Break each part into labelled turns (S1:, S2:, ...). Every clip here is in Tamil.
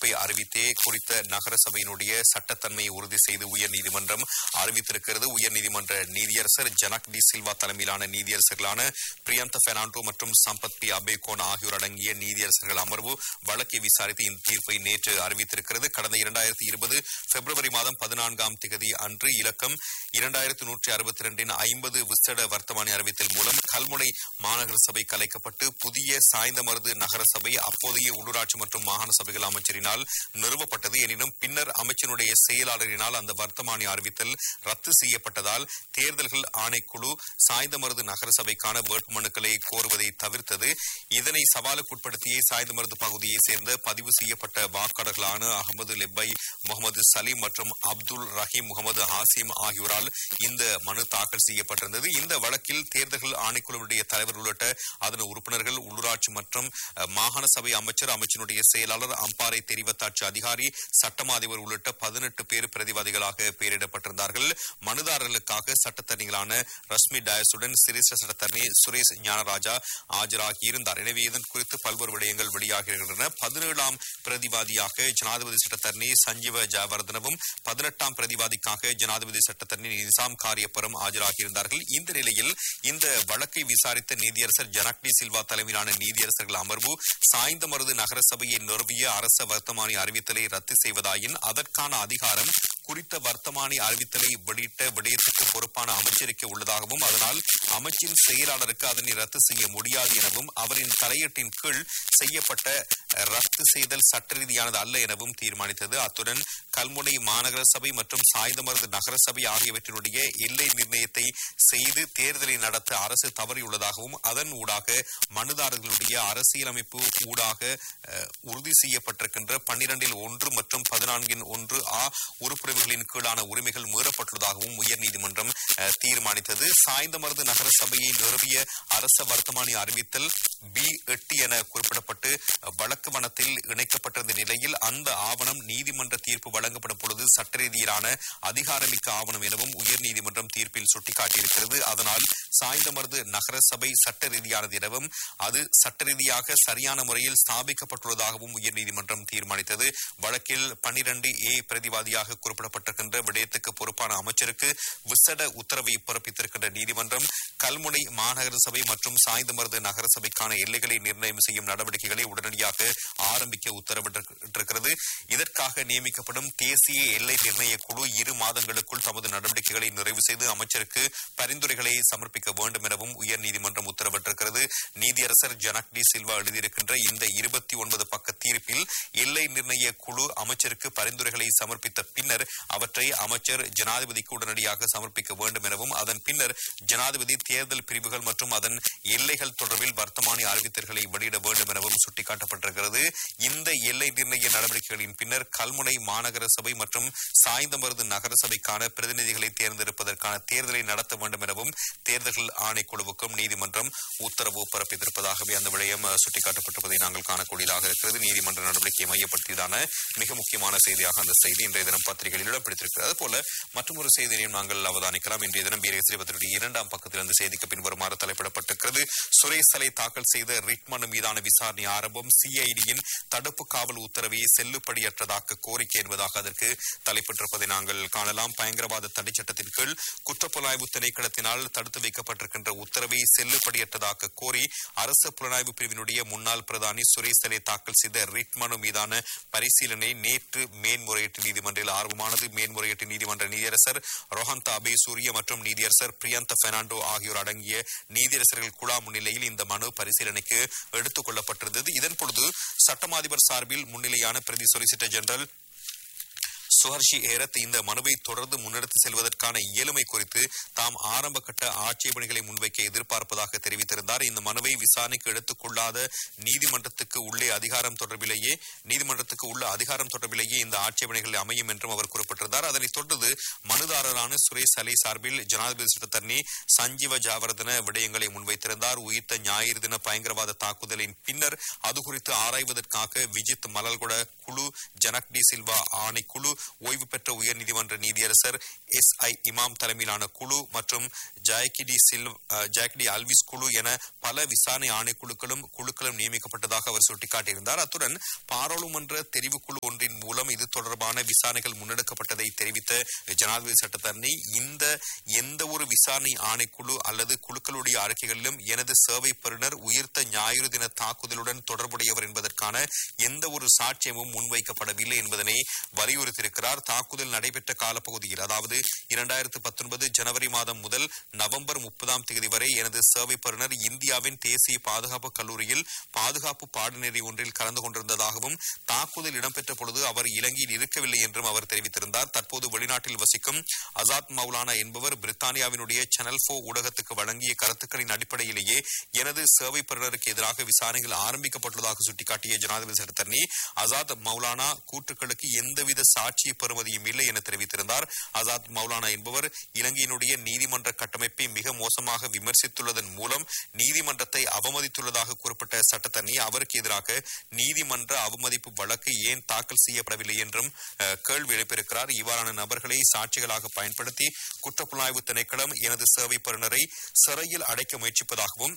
S1: தீர்ப்பை அறிவித்தே குறித்த நகர சபையினுடைய சட்டத்தன்மையை உறுதி செய்து உயர்நீதிமன்றம் அறிவித்திருக்கிறது உயர்நீதிமன்ற நீதியரசர் ஜனக் டி சில்வா தலைமையிலான நீதியரசர்களான பிரியந்த பெர்னாண்டோ மற்றும் சம்பத் பி அபேகோன் ஆகியோர் அடங்கிய நீதியரசர்கள் அமர்வு வழக்கை விசாரித்து இந்த தீர்ப்பை நேற்று அறிவித்திருக்கிறது கடந்த இரண்டாயிரத்தி இருபது பிப்ரவரி மாதம் பதினான்காம் திகதி அன்று இலக்கம் இரண்டாயிரத்து நூற்றி அறுபத்தி ரெண்டின் ஐம்பது விசேட வர்த்தமானி அறிவித்தல் மூலம் கல்முனை மாநகர சபை கலைக்கப்பட்டு புதிய சாய்ந்தமருது நகர சபை அப்போதைய உள்ளூராட்சி மற்றும் மாகாண சபைகள் அமைச்சரினால் நிறுவப்பட்டது எனினும் பின்னர் அமைச்சருடைய செயலாளரினால் அந்த வர்த்தமானி அறிவித்தல் ரத்து செய்யப்பட்டதால் தேர்தல்கள் ஆணைக்குழு சாய்ந்தமருது நகர சபைக்கான வேட்புமனுக்களை கோருவதை தவிர்த்தது இதனை சவாலுக்குட்படுத்தியே சாய்ந்தமருது பகுதியைச் சேர்ந்த பதிவு செய்யப்பட்ட வாக்காளர்களான அகமது லெப்பை முகமது சலீம் மற்றும் அப்துல் ரஹீம் முகமது ஹாசிம் ஆகியோரால் இந்த மனு தாக்கல் செய்யப்பட்டிருந்தது இந்த வழக்கில் தேர்தல்கள் ஆணைக்குழுவுடைய தலைவர் உள்ளிட்ட அதன் உறுப்பினர்கள் உள்ளூராட்சி மற்றும் அஹ், மாகாண சபை அமைச்சர் அமைச்சருடைய செயலாளர் அம்பாறை தெரிவத்தாட்சி அதிகாரி சட்டமா அதிபர் உள்ளிட்ட பதினெட்டு பேர் பிரதிவாதிகளாக பெயரிடப்பட்டிருந்தார்கள் மனுதாரர்களுக்காக சட்டத்தரணிகளான ரஷ்மி டயசுடன் சிரேஷ்ட சட்டத்தரணி சுரேஷ் ஞானராஜா ஆஜராகி இருந்தார் எனவே இதன் குறித்து பல்வேறு விடயங்கள் வெளியாகின்றன பதினேழாம் பிரதிவாதியாக ஜனாதிபதி சட்டத்தரணி சஞ்சீவ ஜெயவர்தனவும் பதினெட்டாம் பிரதிவாதிக்காக ஜனாதிபதி சட்டத்தரணி நிசாம் காரியப்பரும் ஆஜராகியிருந்தார்கள் இந்த நிலையில் இந்த வழக்கை விசாரித்த நீதியரசர் ஜனக்டி சில்வா தலைமையிலான நீதியரசர்கள் அமர்வு சாய்ந்தமருது நகர சபையை நிறுவிய அரச வர்த்தமானி அறிவித்தலை ரத்து செய்வதாயின் அதற்கான அதிகாரம் குறித்த வர்த்தமானி அறிவித்தலை வெளியிட்ட விடயத்துக்கு பொறுப்பான அமைச்சருக்கு உள்ளதாகவும் அதனால் அமைச்சின் செயலாளருக்கு அதனை ரத்து செய்ய முடியாது எனவும் அவரின் தலையீட்டின் கீழ் செய்யப்பட்ட அஹ், ரத்து செய்தல் சட்ட ரீதியானது அல்ல எனவும் தீர்மானித்தது அத்துடன் கல்முனை மாநகர சபை மற்றும் சாய்ந்தமருது நகர சபை ஆகியவற்றினுடைய எல்லை நிர்ணயத்தை செய்து தேர்தலை நடத்த அரசு தவறியுள்ளதாகவும் அதன் ஊடாக மனுதாரர்களுடைய அரசியலமைப்பு ஊடாக அஹ், உறுதி செய்யப்பட்டிருக்கின்ற பன்னிரண்டில் ஒன்று மற்றும் பதினான்கின் ஒன்று ஆ உறுப்பினர்களின் கீழான உரிமைகள் மீறப்பட்டுள்ளதாகவும் உயர்நீதிமன்றம் அஹ், தீர்மானித்தது சாய்ந்தமருது நகர சபையை நிறுவிய அரச வர்த்தமானி அறிவித்தல் பி எட்டு என குறிப்பிடப்பட்டு அஹ், வழக்கு வனத்தில் இணைக்கப்பட்டிருந்த நிலையில் அந்த ஆவணம் நீதிமன்ற தீர்ப்பு வழங்கப்படும் பொழுது சட்ட ரீதியிலான அதிகாரமிக்க ஆவணம் எனவும் உயர்நீதிமன்றம் தீர்ப்பில் சுட்டிக்காட்டியிருக்கிறது அதனால் சாய்ந்தமருது நகர சபை சட்ட ரீதியானது எனவும் அது சட்ட ரீதியாக சரியான முறையில் ஸ்தாபிக்கப்பட்டுள்ளதாகவும் உயர்நீதிமன்றம் தீர்மானித்தது வழக்கில் பன்னிரண்டு ஏ பிரதிவாதியாக குறிப்பிடப்பட்டிருக்கின்ற விடயத்துக்கு பொறுப்பான அமைச்சருக்கு விசட உத்தரவை பிறப்பித்திருக்கின்ற நீதிமன்றம் கல்முனை மாநகர சபை மற்றும் சாய்ந்தமருது நகர சபைக்கான எல்லைகளை நிர்ணயம் செய்யும் நடவடிக்கைகளை உடனடியாக ஆரம்பிக்க உத்தரவிட்டிருக்கிறது இதற்காக நியமிக்கப்படும் தேசிய எல்லை நிர்ணய குழு இரு மாதங்களுக்குள் தமது நடவடிக்கைகளை நிறைவு செய்து அமைச்சருக்கு பரிந்துரைகளை சமர்ப்பிக்க வேண்டும் எனவும் உயர்நீதிமன்றம் உத்தரவிட்டிருக்கிறது நீதியரசர் ஜனக் டி சில்வா எழுதியிருக்கின்ற இந்த இருபத்தி ஒன்பது பக்க தீர்ப்பில் எல்லை நிர்ணய குழு அமைச்சருக்கு பரிந்துரைகளை சமர்ப்பித்த பின்னர் அவற்றை அமைச்சர் ஜனாதிபதிக்கு உடனடியாக சமர்ப்பிக்க வேண்டும் எனவும் அதன் பின்னர் ஜனாதிபதி தேர்தல் பிரிவுகள் மற்றும் அதன் எல்லைகள் தொடர்பில் வர்த்தமானி அறிவித்தல்களை வெளியிட வேண்டும் எனவும் சுட்டிக்காட்டப்பட்டிருக்கிறது இந்த எல்லை நிர்ணய நடவடிக்கைகளின் பின்னர் கல்முனை மாநகர சபை மற்றும் சாய்ந்தமருது நகர சபைக்கான பிரதிநிதிகளை தேர்ந்தெடுப்பதற்கான தேர்தலை நடத்த வேண்டும் எனவும் தேர்தல்கள் ஆணைக்குழுவுக்கும் நீதிமன்றம் உத்தரவு பிறப்பித்திருப்பதாகவே அந்த விடயம் அஹ், சுட்டிக்காட்டப்பட்டிருப்பதை நாங்கள் காணக்கூடியதாக இருக்கிறது நீதிமன்ற நடவடிக்கையை மையப்படுத்தியதான மிக முக்கியமான செய்தியாக அந்த செய்தி இன்றைய தினம் பத்திரிகையில் இடம்பிடித்திருக்கிறது அதுபோல மற்றொரு செய்தியையும் நாங்கள் அவதானிக்கலாம் இன்றைய தினம் வீரகேசரி பத்திரிகை இரண்டாம் பக்கத்தில் அந்த செய்திக்கு பின்வருமாறு தலைப்பிடப்பட்டிருக்கிறது சுரேஷ் சலை தாக்கல் செய்த ரிட் மனு மீதான விசாரணை ஆரம்பம் சிஐடியின் தடுப்பு காவல் உத்தரவை செல்லுபடியற்றதாக்க கோரிக்கை என்பதாக அதற்கு தலைப்பிட்டிருப்பதை நாங்கள் காணலாம் பயங்கரவாத தடை சட்டத்தின் கீழ் குற்றப்புலனாய்வு திணைக்களத்தினால் தடுத்து வைக்கப்பட்டிருக்கின்ற உத்தரவை செல்லுபடியற்றதாக்க கோரி அரசு புலனாய்வு பிரிவினுடைய முன்னாள் பிரதானி சுரேஷ் சலை தாக்கல் செய்த ரிட் மனு மீதான பரிசீலனை நேற்று மேன்முறையீட்டு நீதிமன்றில் ஆரம்பமானது மேன்முறையீட்டு நீதிமன்ற நீதியரசர் ரோஹந்த அபேசூரிய மற்றும் நீதியரசர் பிரியந்த பெர்னாண்டோ ஆகியோர் அடங்கிய நீதியரசர்கள் குழா முன்னிலையில் இந்த மனு பரிசீலனைக்கு எடுத்துக் கொள்ளப்பட்டிருந்தது இதன் பொழுது சட்டமாதிபர் சார்பில் முன்னிலையான பிரதி சொலிசிட்டர் ஜெனரல் சுஹர்ஷி ஏரத் இந்த மனுவை தொடர்ந்து முன்னெடுத்து செல்வதற்கான இயலுமை குறித்து தாம் ஆரம்ப கட்ட ஆட்சேபனைகளை முன்வைக்க எதிர்பார்ப்பதாக தெரிவித்திருந்தார் இந்த மனுவை விசாரணைக்கு எடுத்துக் கொள்ளாத நீதிமன்றத்துக்கு உள்ளே அதிகாரம் தொடர்பிலேயே நீதிமன்றத்துக்கு உள்ள அதிகாரம் தொடர்பிலேயே இந்த ஆட்சேபனைகள் அமையும் என்றும் அவர் குறிப்பிட்டிருந்தார் அதனைத் தொடர்ந்து மனுதாரரான சுரேஷ் அலை சார்பில் ஜனாதிபதி சட்டத்தரணி சஞ்சீவ ஜாவர்தன விடயங்களை முன்வைத்திருந்தார் உயிர்த்த ஞாயிறு தின பயங்கரவாத தாக்குதலின் பின்னர் அது குறித்து ஆராய்வதற்காக விஜித் மலல்கொட குழு ஜனக் டி சில்வா ஆணைக்குழு ஓய்வு பெற்ற உயர்நீதிமன்ற நீதியரசர் எஸ் ஐ இமாம் தலைமையிலான குழு மற்றும் ஜாயகிடி சில் ஜாயகிடி அல்விஸ் குழு என பல விசாரணை ஆணைக்குழுக்களும் குழுக்களும் நியமிக்கப்பட்டதாக அவர் சுட்டிக்காட்டியிருந்தார் அத்துடன் பாராளுமன்ற தெரிவுக்குழு ஒன்றின் மூலம் இது தொடர்பான விசாரணைகள் முன்னெடுக்கப்பட்டதை தெரிவித்த ஜனாதிபதி சட்டத்தரணி இந்த எந்த ஒரு விசாரணை ஆணைக்குழு அல்லது குழுக்களுடைய அறிக்கைகளிலும் எனது சேவை பெறுநர் உயிர்த்த ஞாயிறு தின தாக்குதலுடன் தொடர்புடையவர் என்பதற்கான எந்த ஒரு சாட்சியமும் முன்வைக்கப்படவில்லை என்பதனை வலியுறுத்தியிருக்கிறார் தாக்குதல் நடைபெற்ற காலப்பகுதியில் அதாவது இரண்டாயிரத்து பத்தொன்பது ஜனவரி மாதம் முதல் நவம்பர் முப்பதாம் தேதி வரை எனது சேவை பெறுநர் இந்தியாவின் தேசிய பாதுகாப்பு கல்லூரியில் பாதுகாப்பு பாடநெறி ஒன்றில் கலந்து கொண்டிருந்ததாகவும் தாக்குதல் இடம்பெற்ற பொழுது அவர் இலங்கையில் இருக்கவில்லை என்றும் அவர் தெரிவித்திருந்தார் தற்போது வெளிநாட்டில் வசிக்கும் அசாத் மௌலானா என்பவர் பிரித்தானியாவினுடைய சேனல் போ ஊடகத்துக்கு வழங்கிய கருத்துக்களின் அடிப்படையிலேயே எனது சேவை பெறுநருக்கு எதிராக விசாரணைகள் ஆரம்பிக்கப்பட்டுள்ளதாக சுட்டிக்காட்டிய ஜனாதிபதி சட்டத்தரணி அசாத் மௌலானா கூற்றுக்களுக்கு எந்தவித சாட்சிய பெறுமதியும் இல்லை என தெரிவித்திருந்தார் அசாத் மௌலானா என்பவர் இலங்கையினுடைய நீதிமன்ற கட்டமைப்பை மிக மோசமாக விமர்சித்துள்ளதன் மூலம் நீதிமன்றத்தை அவமதித்துள்ளதாக குறிப்பிட்ட சட்டத்தரணி அவருக்கு எதிராக நீதிமன்ற அவமதிப்பு வழக்கு ஏன் தாக்கல் செய்யப்படவில்லை என்றும் அஹ், கேள்வி எழுப்பியிருக்கிறார் இவ்வாறான நபர்களை சாட்சிகளாக பயன்படுத்தி குற்றப்புலனாய்வு திணைக்களம் எனது சேவை பெறுநரை சிறையில் அடைக்க முயற்சிப்பதாகவும்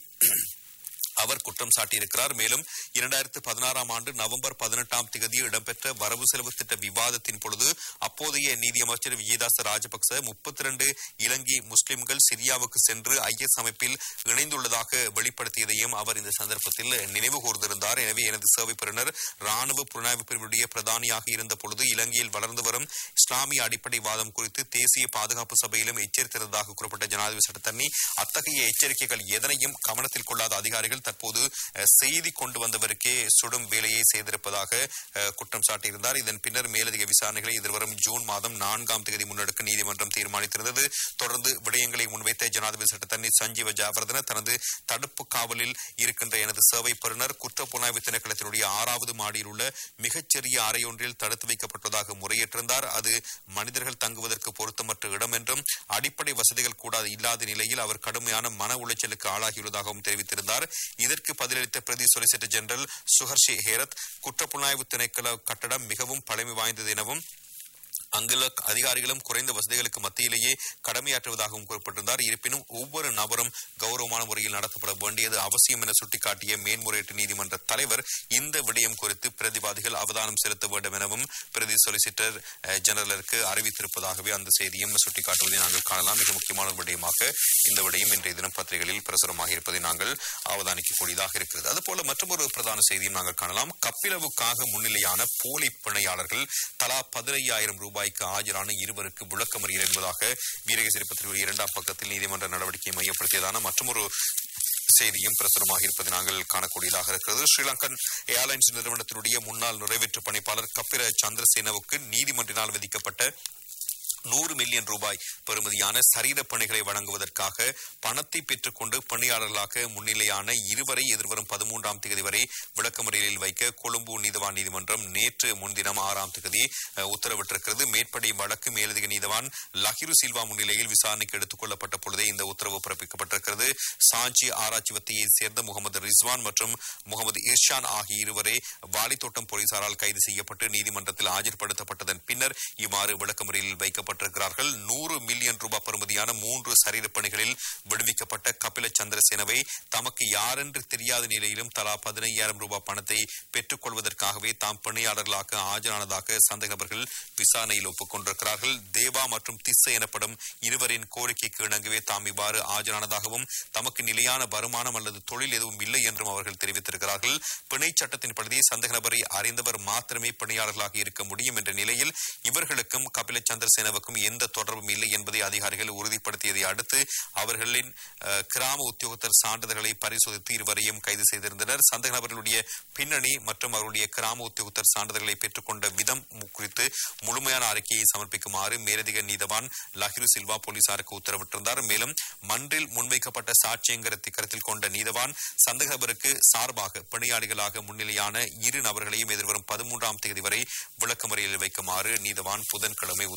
S1: அவர் குற்றம் சாட்டியிருக்கிறார் மேலும் இரண்டாயிரத்து பதினாறாம் ஆண்டு நவம்பர் பதினெட்டாம் தேதி இடம்பெற்ற வரவு செலவு திட்ட விவாதத்தின் பொழுது அப்போதைய நீதியமைச்சர் விஜயதாச ராஜபக்ச முப்பத்தி இரண்டு இலங்கை முஸ்லிம்கள் சிரியாவுக்கு சென்று ஐஎஸ் அமைப்பில் இணைந்துள்ளதாக வெளிப்படுத்தியதையும் அவர் இந்த சந்தர்ப்பத்தில் நினைவு கூர்ந்திருந்தார் எனவே எனது சேவை பெறுநர் ராணுவ புலனாய்வு பிரிவுடைய பிரதானியாக இருந்த பொழுது இலங்கையில் வளர்ந்து வரும் இஸ்லாமிய அடிப்படை வாதம் குறித்து தேசிய பாதுகாப்பு சபையிலும் எச்சரித்திருந்ததாக குறிப்பிட்ட ஜனாதிபதி சட்டத்தண்ணி அத்தகைய எச்சரிக்கைகள் எதனையும் கவனத்தில் கொள்ளாத அதிகாரிகள் தற்போது அஹ், செய்தி கொண்டு வந்தவருக்கே சுடும் வேலையை செய்திருப்பதாக அஹ், குற்றம் சாட்டியிருந்தார் இதன் பின்னர் மேலதிக விசாரணைகளை எதிர்வரும் ஜூன் மாதம் நான்காம் தேதி முன்னெடுக்க நீதிமன்றம் தீர்மானித்திருந்தது தொடர்ந்து விடயங்களை முன்வைத்த ஜனாதிபதி சட்டத்தண்ணி சஞ்சீவ ஜாவர்தன தனது தடுப்பு காவலில் இருக்கின்ற எனது சேவை பெறுநர் குற்ற புலனாய்வு திணைக்களத்தினுடைய ஆறாவது மாடியில் உள்ள மிகச்சிறிய அறையொன்றில் தடுத்து வைக்கப்பட்டுள்ளதாக முறையிட்டிருந்தார் அது மனிதர்கள் தங்குவதற்கு பொருத்தமற்ற இடம் என்றும் அடிப்படை வசதிகள் கூட இல்லாத நிலையில் அவர் கடுமையான மன உளைச்சலுக்கு ஆளாகியுள்ளதாகவும் தெரிவித்திருந்தார் இதற்கு பதிலளித்த பிரதி சொலிசிட்டர் ஜெனரல் சுஹர்ஷி ஹேரத் குற்றப்புலனாய்வு திணைக்கள கட்டடம் மிகவும் பழமை வாய்ந்தது எனவும் அங்குள்ள அதிகாரிகளும் குறைந்த வசதிகளுக்கு மத்தியிலேயே கடமையாற்றுவதாகவும் குறிப்பிட்டிருந்தார் இருப்பினும் ஒவ்வொரு நபரும் கௌரவமான முறையில் நடத்தப்பட வேண்டியது அவசியம் என சுட்டிக்காட்டிய மேன்முறையீட்டு நீதிமன்ற தலைவர் இந்த விடயம் குறித்து பிரதிவாதிகள் அவதானம் செலுத்த வேண்டும் எனவும் பிரதி சொலிசிட்டர் அஹ், ஜெனரலுக்கு அறிவித்திருப்பதாகவே அந்த செய்தியும் சுட்டிக்காட்டுவதை நாங்கள் காணலாம் மிக முக்கியமான ஒரு விடயமாக இந்த விடயம் இன்றைய தினம் பத்திரிகைகளில் பிரசுரமாக இருப்பதை நாங்கள் அவதானிக்கக்கூடியதாக இருக்கிறது அதுபோல மற்றொரு பிரதான செய்தியும் நாங்கள் காணலாம் கப்பிலவுக்காக முன்னிலையான போலி பிணையாளர்கள் தலா பதினையாயிரம் ரூபாய்க்கு ஆஜரான இருவருக்கு விளக்கமறியல் என்பதாக வீரகேசரி பத்திரிகை இரண்டாம் பக்கத்தில் நீதிமன்ற நடவடிக்கையை மையப்படுத்தியதான மற்றொரு செய்தியும் பிரசுரமாக இருப்பதை நாங்கள் காணக்கூடியதாக இருக்கிறது ஸ்ரீலங்கன் ஏர்லைன்ஸ் நிறுவனத்தினுடைய முன்னாள் நிறைவேற்று பணிப்பாளர் கப்பிர சந்திரசேனவுக்கு நீதிமன்றினால் விதிக்கப்பட்ட நூறு மில்லியன் ரூபாய் பெறுமதியான சரீர பணிகளை வழங்குவதற்காக பணத்தை பெற்றுக்கொண்டு பணியாளர்களாக முன்னிலையான இருவரை எதிர்வரும் பதிமூன்றாம் தேதி வரை விளக்கமறியலில் வைக்க கொழும்பு நீதவான் நீதிமன்றம் நேற்று முன்தினம் ஆறாம் தேதி அஹ், உத்தரவிட்டிருக்கிறது மேற்படி வழக்கு மேலதிக நீதவான் லஹிரு சில்வா முன்னிலையில் விசாரணைக்கு எடுத்துக் கொள்ளப்பட்ட பொழுதே இந்த உத்தரவு பிறப்பிக்கப்பட்டிருக்கிறது சாஞ்சி ஆராய்ச்சி வத்தியைச் சேர்ந்த முகமது ரிஸ்வான் மற்றும் முகமது இர்ஷான் ஆகிய இருவரே வாலித்தோட்டம் போலீசாரால் கைது செய்யப்பட்டு நீதிமன்றத்தில் ஆஜர்படுத்தப்பட்டதன் பின்னர் இவ்வாறு விளக்கமறியலில் வைக்கப்பட்டிருக்கிறார்கள் நூறு மில்லியன் ரூபாய் பெறுமதியான மூன்று சரீர பணிகளில் விடுவிக்கப்பட்ட கபில சந்திரசேனவை தமக்கு யாரென்று தெரியாத நிலையிலும் தலா பதினையாயிரம் ரூபாய் பணத்தை பெற்றுக் கொள்வதற்காகவே தாம் பணியாளர்களாக ஆஜரானதாக சந்தேக நபர்கள் விசாரணையில் ஒப்புக்கொண்டிருக்கிறார்கள் தேவா மற்றும் திஸ்ஸ எனப்படும் இருவரின் கோரிக்கைக்கு இணங்கவே தாம் இவ்வாறு ஆஜரானதாகவும் தமக்கு நிலையான வருமானம் அல்லது தொழில் எதுவும் இல்லை என்றும் அவர்கள் தெரிவித்திருக்கிறார்கள் பிணை சட்டத்தின்படி சந்தேக நபரை அறிந்தவர் மாத்திரமே பணியாளர்களாக இருக்க முடியும் என்ற நிலையில் இவர்களுக்கும் கபில சந்திரசேனவுக்கும் எந்த தொடர்பும் இல்லை என்பதை அதிகாரிகள் உறுதிப்படுத்தியதை அடுத்து அவர்களின் அஹ், கிராம உத்தியோகத்தர் சான்றிதழ்களை பரிசோதித்து இருவரையும் கைது செய்திருந்தனர் சந்தேக நபர்களுடைய பின்னணி மற்றும் அவருடைய கிராம உத்தியோகத்தர் சான்றிதழ்களை பெற்றுக்கொண்ட விதம் மு- குறித்து முழுமையான அறிக்கையை சமர்ப்பிக்குமாறு மேலதிக நீதவான் லஹிரு சில்வா போலீசாருக்கு உத்தரவிட்டிருந்தார் மேலும் மன்றில் முன்வைக்கப்பட்ட சாட்சியங்கரத்தை கருத்தில் கொண்ட நீதவான் சந்தேக நபருக்கு சார்பாக பணியாளிகளாக முன்னிலையான இரு நபர்களையும் எதிர்வரும் பதிமூன்றாம் தேதி வரை விளக்கமறியலில் வைக்குமாறு நீதவான் புதன்கிழமை உத்தரவிட்டிருக்கிறார்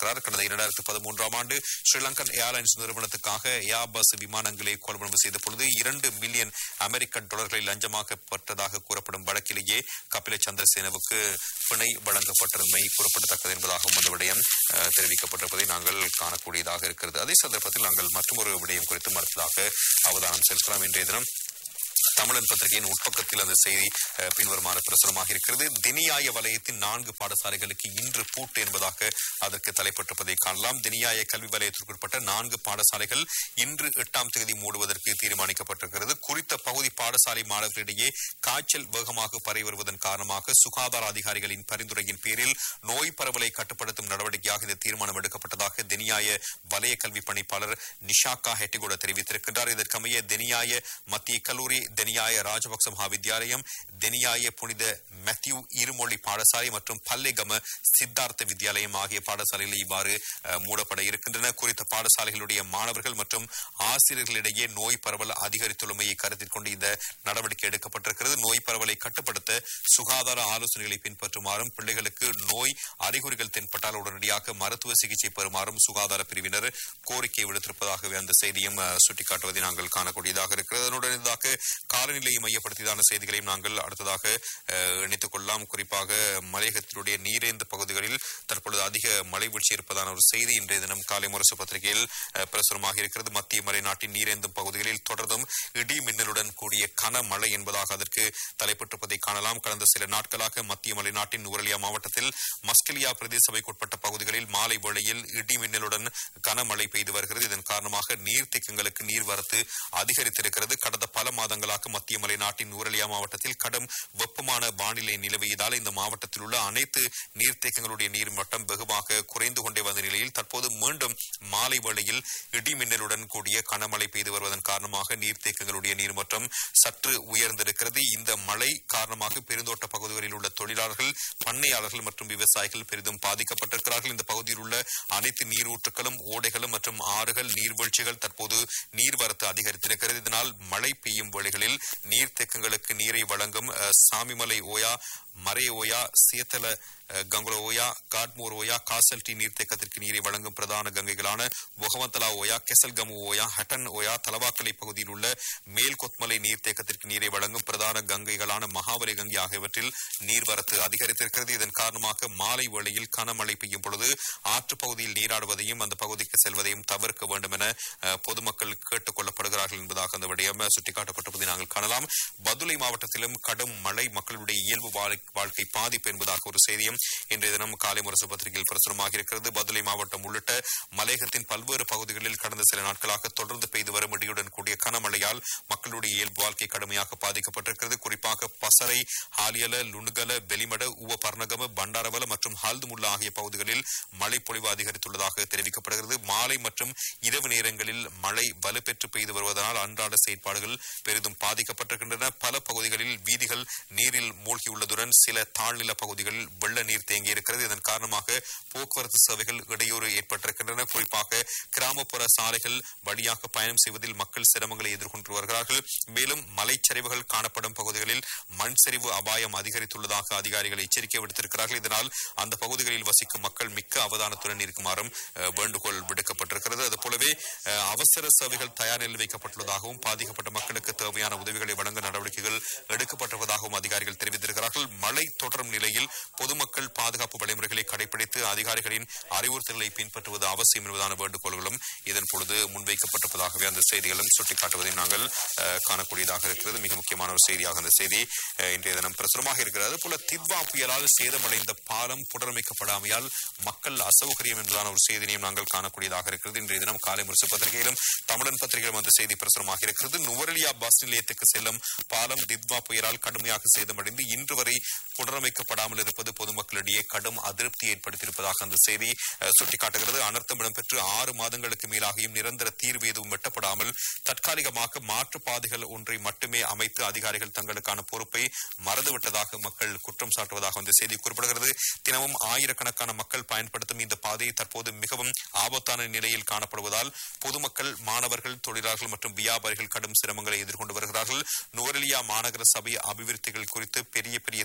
S1: செய்திருக்கிறார் கடந்த இரண்டாயிரத்து பதிமூன்றாம் ஆண்டு ஸ்ரீலங்கன் ஏர்லைன்ஸ் நிறுவனத்துக்காக ஏர்பஸ் விமானங்களை கொள்வனவு செய்த பொழுது இரண்டு மில்லியன் அமெரிக்கன் டாலர்களை லஞ்சமாக பெற்றதாக கூறப்படும் வழக்கிலேயே கபில சந்திரசேனவுக்கு பிணை வழங்கப்பட்டிருந்தமை கூறப்படத்தக்கது என்பதாகவும் அந்த விடயம் அஹ், தெரிவிக்கப்பட்டிருப்பதை நாங்கள் காணக்கூடியதாக இருக்கிறது அதே சந்தர்ப்பத்தில் நாங்கள் மற்றொரு விடயம் குறித்து அடுத்ததாக அவதானம் செலுத்தலாம் இன்றைய தினம் தமிழன் பத்திரிகையின் உட்பக்கத்தில் அந்த செய்தி அஹ், பின்வருமாறு பிரசுரமாக இருக்கிறது தினியாய வலயத்தின் நான்கு பாடசாலைகளுக்கு இன்று பூட்டு என்பதாக அதற்கு தலைப்பட்டிருப்பதை காணலாம் தினியாய கல்வி வலயத்திற்குட்பட்ட நான்கு பாடசாலைகள் இன்று எட்டாம் தேதி மூடுவதற்கு தீர்மானிக்கப்பட்டிருக்கிறது குறித்த பகுதி பாடசாலை மாணவர்களிடையே காய்ச்சல் வேகமாக பரவி வருவதன் காரணமாக சுகாதார அதிகாரிகளின் பரிந்துரையின் பேரில் நோய் பரவலை கட்டுப்படுத்தும் நடவடிக்கையாக இந்த தீர்மானம் எடுக்கப்பட்டதாக தினியாய வலய கல்வி பணிப்பாளர் நிஷாக்கா ஹெட்டிகுட தெரிவித்திருக்கின்றார் இதற்கமைய தெனியாய மத்திய கல்லூரி தெனியாய ராஜபக்ச மகாவித்யாலயம் தெனியாய புனித மேத்யூ இருமொழி பாடசாலை மற்றும் பல்லேகம சித்தார்த்த வித்யாலயம் ஆகிய பாடசாலைகள் இவ்வாறு அஹ், மூடப்பட இருக்கின்றன குறித்த பாடசாலைகளுடைய மாணவர்கள் மற்றும் ஆசிரியர்களிடையே நோய் பரவல் அதிகரித்துள்ளமையை கருத்தில் கொண்டு இந்த நடவடிக்கை எடுக்கப்பட்டிருக்கிறது நோய் பரவலை கட்டுப்படுத்த சுகாதார ஆலோசனைகளை பின்பற்றுமாறும் பிள்ளைகளுக்கு நோய் அறிகுறிகள் தென்பட்டால் உடனடியாக மருத்துவ சிகிச்சை பெறுமாறும் சுகாதார பிரிவினர் கோரிக்கை விடுத்திருப்பதாகவே அந்த செய்தியும் அஹ், சுட்டிக்காட்டுவதை நாங்கள் காணக்கூடியதாக இருக்கிறது அதனுடன் இதாக காலநிலையை மையப்படுத்தியதான செய்திகளையும் நாங்கள் அடுத்ததாக அஹ், இணைத்துக் கொள்ளலாம் குறிப்பாக மலையகத்தினுடைய நீரேந்து பகுதிகளில் தற்பொழுது அதிக மழை வீழ்ச்சி இருப்பதான ஒரு செய்தி இன்றைய தினம் காலை முரசு பத்திரிகையில் அஹ், பிரசுரமாக இருக்கிறது மத்திய மலை நாட்டின் நீரேந்தும் பகுதிகளில் தொடர்ந்தும் இடி மின்னலுடன் கூடிய கனமழை என்பதாக அதற்கு தலைப்பட்டிருப்பதை காணலாம் கடந்த சில நாட்களாக மத்திய மலை நாட்டின் நூரலியா மாவட்டத்தில் மஸ்கலியா பிரதேச சபைக்குட்பட்ட பகுதிகளில் மாலை வேளையில் இடி மின்னலுடன் கனமழை பெய்து வருகிறது இதன் காரணமாக நீர்த்தேக்கங்களுக்கு நீர்வரத்து அதிகரித்திருக்கிறது கடந்த பல மாதங்களாக மத்திய மலை நாட்டின் நூரலியா மாவட்டத்தில் கடும் வெப்பமான வானிலை நிலவியதால் இந்த மாவட்டத்தில் உள்ள அனைத்து நீர்த்தேக்கங்களுடைய நீர்மட்டம் வெகுவாக குறைந்து கொண்டே வந்த நிலையில் தற்போது மீண்டும் மாலை வேளையில் இடி மின்னலுடன் கூடிய கனமழை பெய்து வருவதன் காரணமாக நீர்த்தேக்கங்களுடைய நீர்மட்டம் சற்று உயர்ந்திருக்கிறது இந்த மழை காரணமாக பெருந்தோட்ட பகுதிகளில் உள்ள தொழிலாளர்கள் பண்ணையாளர்கள் மற்றும் விவசாயிகள் பெரிதும் பாதிக்கப்பட்டிருக்கிறார்கள் இந்த பகுதியில் உள்ள அனைத்து நீரூற்றுகளும் ஓடைகளும் மற்றும் ஆறுகள் நீர்வீழ்ச்சிகள் தற்போது நீர்வரத்து அதிகரித்திருக்கிறது இதனால் மழை பெய்யும் வேளைகளில் நீர்த்தேக்கங்களுக்கு நீரை வழங்கும் அஹ், சாமிமலை ஓயா மரே ஓயா சேத்தல அஹ், கங்குல ஓயா காட்மோர் ஓயா காசல்டி நீர்த்தேக்கத்திற்கு நீரை வழங்கும் பிரதான கங்கைகளான ஒகவந்தலா ஓயா கெசல்கமு ஓயா ஹட்டன் ஓயா தலவாக்கலை பகுதியில் உள்ள மேல் கொத்மலை நீர்த்தேக்கத்திற்கு நீரை வழங்கும் பிரதான கங்கைகளான மகாபலி கங்கை ஆகியவற்றில் நீர்வரத்து அதிகரித்திருக்கிறது இதன் காரணமாக மாலை வேளையில் கனமழை பெய்யும் பொழுது ஆற்றுப் பகுதியில் நீராடுவதையும் அந்த பகுதிக்கு செல்வதையும் தவிர்க்க வேண்டும் என அஹ், பொதுமக்கள் கேட்டுக் கொள்ளப்படுகிறார்கள் என்பதாக அந்த விடயம் சுட்டிக்காட்டப்பட்டிருப்பதை நாங்கள் காணலாம் பதுளை மாவட்டத்திலும் கடும் மழை மக்களுடைய இயல்பு வாழ்- வாழ்க்கை பாதிப்பு என்பதாக ஒரு செய்தியும் இன்றைய தினம் காலை முரசு பத்திரிகையில் பிரசுரமாக இருக்கிறது பதுளை மாவட்டம் உள்ளிட்ட மலையகத்தின் பல்வேறு பகுதிகளில் கடந்த சில நாட்களாக தொடர்ந்து பெய்து வரும் இடியுடன் கூடிய கனமழையால் மக்களுடைய இயல்பு வாழ்க்கை கடுமையாக பாதிக்கப்பட்டிருக்கிறது குறிப்பாக பசறை ஹாலியல லுணுகல வெளிமட உவ பர்ணகம பண்டாரவல மற்றும் ஹால்துமுல்லா ஆகிய பகுதிகளில் மழை பொழிவு அதிகரித்துள்ளதாக தெரிவிக்கப்படுகிறது மாலை மற்றும் இரவு நேரங்களில் மழை வலுப்பெற்று பெய்து வருவதனால் அன்றாட செயற்பாடுகள் பெரிதும் பாதிக்கப்பட்டிருக்கின்றன பல பகுதிகளில் வீதிகள் நீரில் மூழ்கியுள்ளதுடன் சில தாழ்நில பகுதிகளில் வெள்ள நீர் தேங்கியிருக்கிறது இதன் காரணமாக போக்குவரத்து சேவைகள் இடையூறு ஏற்பட்டிருக்கின்றன குறிப்பாக கிராமப்புற சாலைகள் வழியாக பயணம் செய்வதில் மக்கள் சிரமங்களை எதிர்கொண்டு வருகிறார்கள் மேலும் மலைச்சரிவுகள் காணப்படும் பகுதிகளில் மண் சரிவு அபாயம் அதிகரித்துள்ளதாக அதிகாரிகள் எச்சரிக்கை விடுத்திருக்கிறார்கள் இதனால் அந்த பகுதிகளில் வசிக்கும் மக்கள் மிக்க அவதானத்துடன் இருக்குமாறும் அஹ், வேண்டுகோள் விடுக்கப்பட்டிருக்கிறது அதுபோலவே அஹ், அவசர சேவைகள் தயார் நிலையில் வைக்கப்பட்டுள்ளதாகவும் பாதிக்கப்பட்ட மக்களுக்கு தேவையான உதவிகளை வழங்க நடவடிக்கைகள் எடுக்கப்பட்டிருப்பதாகவும் அதிகாரிகள் தெரிவித்திருக்கிறார்கள் மழை தொடரும் நிலையில் பொதுமக்கள் பாதுகாப்பு வழிமுறைகளை கடைபிடித்து அதிகாரிகளின் அறிவுறுத்தல்களை பின்பற்றுவது அவசியம் என்பதான வேண்டுகோள்களும் இதன் பொழுது முன்வைக்கப்பட்டிருப்பதாகவே அந்த செய்திகளும் சுட்டிக்காட்டுவதை நாங்கள் அஹ், காணக்கூடியதாக இருக்கிறது மிக முக்கியமான ஒரு செய்தியாக அந்த செய்தி அஹ், இன்றைய தினம் பிரசுரமாக இருக்கிறது அதுபோல தித்வா புயலால் சேதமடைந்த பாலம் புனரமைக்கப்படாமையால் மக்கள் அசௌகரியம் என்பதான ஒரு செய்தியையும் நாங்கள் காணக்கூடியதாக இருக்கிறது இன்றைய தினம் காலை முரசு பத்திரிகையிலும் தமிழன் பத்திரிகையிலும் அந்த செய்தி பிரசுரமாக இருக்கிறது நுவரெலியா பஸ் நிலையத்துக்கு செல்லும் பாலம் தித்வா புயலால் கடுமையாக சேதமடைந்து இன்று வரை புனரமைக்கப்படாமல் இருப்பது பொதுமக்களிடையே கடும் அதிருப்தி ஏற்படுத்தியிருப்பதாக அந்த செய்தி அஹ், சுட்டிக்காட்டுகிறது அனர்த்தம் இடம்பெற்று ஆறு மாதங்களுக்கு மேலாகியும் நிரந்தர தீர்வு எதுவும் எட்டப்படாமல் தற்காலிகமாக மாற்று பாதைகள் ஒன்றை மட்டுமே அமைத்து அதிகாரிகள் தங்களுக்கான பொறுப்பை மறந்துவிட்டதாக மக்கள் குற்றம் சாட்டுவதாக அந்த செய்தி குறிப்பிடுகிறது தினமும் ஆயிரக்கணக்கான மக்கள் பயன்படுத்தும் இந்த பாதை தற்போது மிகவும் ஆபத்தான நிலையில் காணப்படுவதால் பொதுமக்கள் மாணவர்கள் தொழிலாளர்கள் மற்றும் வியாபாரிகள் கடும் சிரமங்களை எதிர்கொண்டு வருகிறார்கள் நுவரெலியா மாநகர சபை அபிவிருத்திகள் குறித்து பெரிய பெரிய திட்டங்களை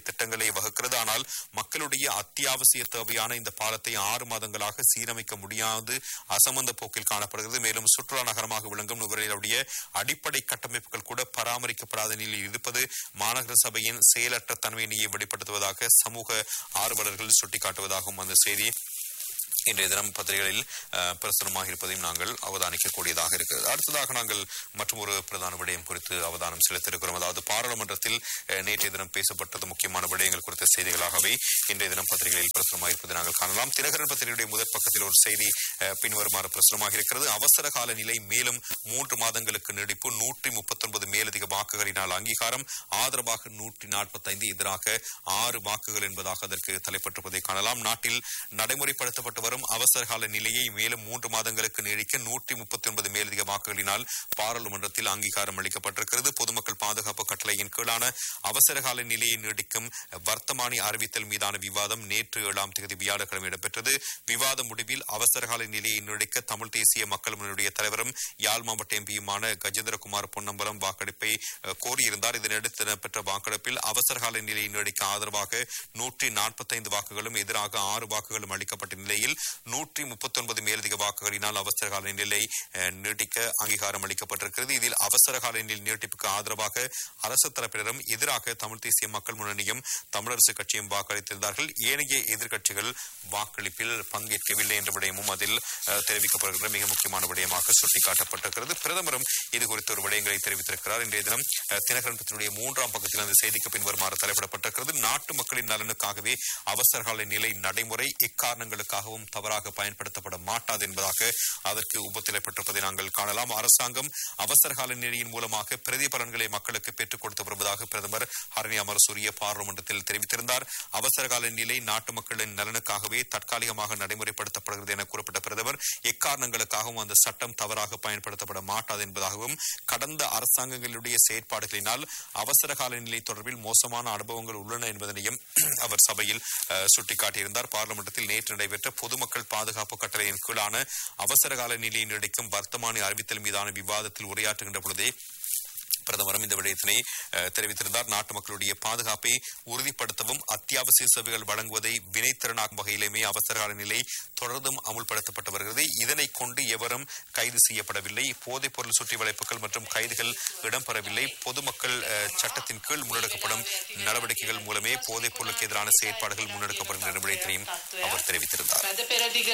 S1: விதிகளை வகுக்கிறது ஆனால் மக்களுடைய அத்தியாவசிய தேவையான இந்த பாலத்தை ஆறு மாதங்களாக சீரமைக்க முடியாது அசம்பந்த போக்கில் காணப்படுகிறது மேலும் சுற்றுலா நகரமாக விளங்கும் நுகர்வுடைய அடிப்படை கட்டமைப்புகள் கூட பராமரிக்கப்படாத நிலையில் இருப்பது மாநகர சபையின் செயலற்ற தன்மையினையை வெளிப்படுத்துவதாக சமூக ஆர்வலர்கள் சுட்டிக்காட்டுவதாகவும் அந்த செய்தி இன்றைய தினம் பத்திரிகைகளில் அஹ், பிரசுரமாக இருப்பதையும் நாங்கள் அவதானிக்கக்கூடியதாக இருக்கிறது அடுத்ததாக நாங்கள் மற்றும் ஒரு பிரதான விடயம் குறித்து அவதானம் செலுத்தியிருக்கிறோம் அதாவது பாராளுமன்றத்தில் அஹ், நேற்றைய தினம் பேசப்பட்டது முக்கியமான விடயங்கள் குறித்த செய்திகளாகவே இன்றைய தினம் பத்திரிகைகளில் பிரசுரமாக இருப்பதை நாங்கள் காணலாம் தினகரன் பத்திரிகையுடைய முதற் பக்கத்தில் ஒரு செய்தி அஹ், பின்வருமாறு பிரசுரமாக இருக்கிறது அவசர கால நிலை மேலும் மூன்று மாதங்களுக்கு நீடிப்பு நூற்றி முப்பத்தொன்பது மேலதிக வாக்குகளினால் அங்கீகாரம் ஆதரவாக நூற்றி நாற்பத்தைந்து எதிராக ஆறு வாக்குகள் என்பதாக அதற்கு தலைப்பட்டிருப்பதை காணலாம் நாட்டில் நடைமுறைப்படுத்தப்பட்டு வரும் அவசர கால நிலையை மேலும் மூன்று மாதங்களுக்கு நீடிக்க நூற்றி முப்பத்தி ஒன்பது மேலதிக வாக்குகளினால் பாராளுமன்றத்தில் அங்கீகாரம் அளிக்கப்பட்டிருக்கிறது பொதுமக்கள் பாதுகாப்பு கட்டளையின் கீழான அவசர கால நிலையை நீடிக்கும் வர்த்தமானி அறிவித்தல் மீதான விவாதம் நேற்று ஏழாம் தேதி வியாழக்கிழமை இடம்பெற்றது விவாத முடிவில் அவசர கால நிலையை நீடிக்க தமிழ் தேசிய மக்கள் முன்னணியுடைய தலைவரும் யாழ் மாவட்ட எம்பியுமான கஜேந்திரகுமார் பொன்னம்பலம் வாக்கெடுப்பை அஹ், கோரியிருந்தார் இதனையடுத்து நடைபெற்ற வாக்கெடுப்பில் அவசர கால நிலையை நீடிக்க ஆதரவாக நூற்றி நாற்பத்தைந்து வாக்குகளும் எதிராக ஆறு வாக்குகளும் அளிக்கப்பட்ட நிலையில் நூற்றி முப்பத்தொன்பது மேலதிக வாக்குகளினால் அவசர கால நிலை அஹ், நீட்டிக்க அங்கீகாரம் அளிக்கப்பட்டிருக்கிறது இதில் அவசர கால நிலை நீட்டிப்புக்கு ஆதரவாக அரசு தரப்பினரும் எதிராக தமிழ் தேசிய மக்கள் முன்னணியும் தமிழரசு கட்சியும் வாக்களித்திருந்தார்கள் ஏனைய எதிர்க்கட்சிகள் வாக்களிப்பில் பங்கேற்கவில்லை என்ற விடயமும் அதில் அஹ், தெரிவிக்கப்படுகிற மிக முக்கியமான விடயமாக சுட்டிக்காட்டப்பட்டிருக்கிறது பிரதமரும் இது குறித்த ஒரு விடயங்களை தெரிவித்திருக்கிறார் இன்றைய தினம் அஹ், தினகரன் பத்திரிகையுடைய மூன்றாம் பக்கத்தில் அந்த செய்திக்கு பின்வருமாறு தலைப்பிடப்பட்டிருக்கிறது நாட்டு மக்களின் நலனுக்காகவே அவசரகால நிலை நடைமுறை எக்காரணங்களுக்காகவும் தவறாக பயன்படுத்தப்பட மாட்டாது என்பதாக அதற்கு உபத்திலைப்பட்டிருப்பதை நாங்கள் காணலாம் அரசாங்கம் அவசரகால நிலையின் மூலமாக பிரதிபலன்களை மக்களுக்கு பெற்றுக் கொடுத்து வருவதாக பிரதமர் ஹரணி அமரசூரிய பாராளுமன்றத்தில் தெரிவித்திருந்தார் அவசரகால நிலை நாட்டு மக்களின் நலனுக்காகவே தற்காலிகமாக நடைமுறைப்படுத்தப்படுகிறது என குறிப்பிட்ட பிரதமர் எக்காரணங்களுக்காகவும் அந்த சட்டம் தவறாக பயன்படுத்தப்பட மாட்டாது என்பதாகவும் கடந்த அரசாங்கங்களுடைய செயற்பாடுகளினால் அவசர கால நிலை தொடர்பில் மோசமான அனுபவங்கள் உள்ளன என்பதனையும் அவர் சபையில் அஹ், சுட்டிக்காட்டியிருந்தார் பார்லிமெண்டத்தில் நேற்று நடைபெற்ற பொதுமக்கள் பாதுகாப்பு கட்டளையின் கீழான அவசர கால நிலையை நீடிக்கும் வர்த்தமானி அறிவித்தல் மீதான விவாதத்தில் உரையாற்றுகின்ற பொழுதே பிரதமரும் இந்த விடயத்தினை அஹ், தெரிவித்திருந்தார் நாட்டு மக்களுடைய பாதுகாப்பை உறுதிப்படுத்தவும் அத்தியாவசிய சேவைகள் வழங்குவதை வினைத்திறனாக்கும் வகையிலுமே அவசரகால நிலை தொடர்ந்தும் அமுல்படுத்தப்பட்டு வருகிறது இதனை கொண்டு எவரும் கைது செய்யப்படவில்லை போதைப் பொருள் சுற்றி வளைப்புகள் மற்றும் கைதுகள் இடம்பெறவில்லை பொதுமக்கள் அஹ், சட்டத்தின் கீழ் முன்னெடுக்கப்படும் நடவடிக்கைகள் மூலமே போதைப் பொருளுக்கு எதிரான செயற்பாடுகள் முன்னெடுக்கப்படுகின்ற விடயத்தினையும் அவர் தெரிவித்திருந்தார்
S2: මැද පෙරදිග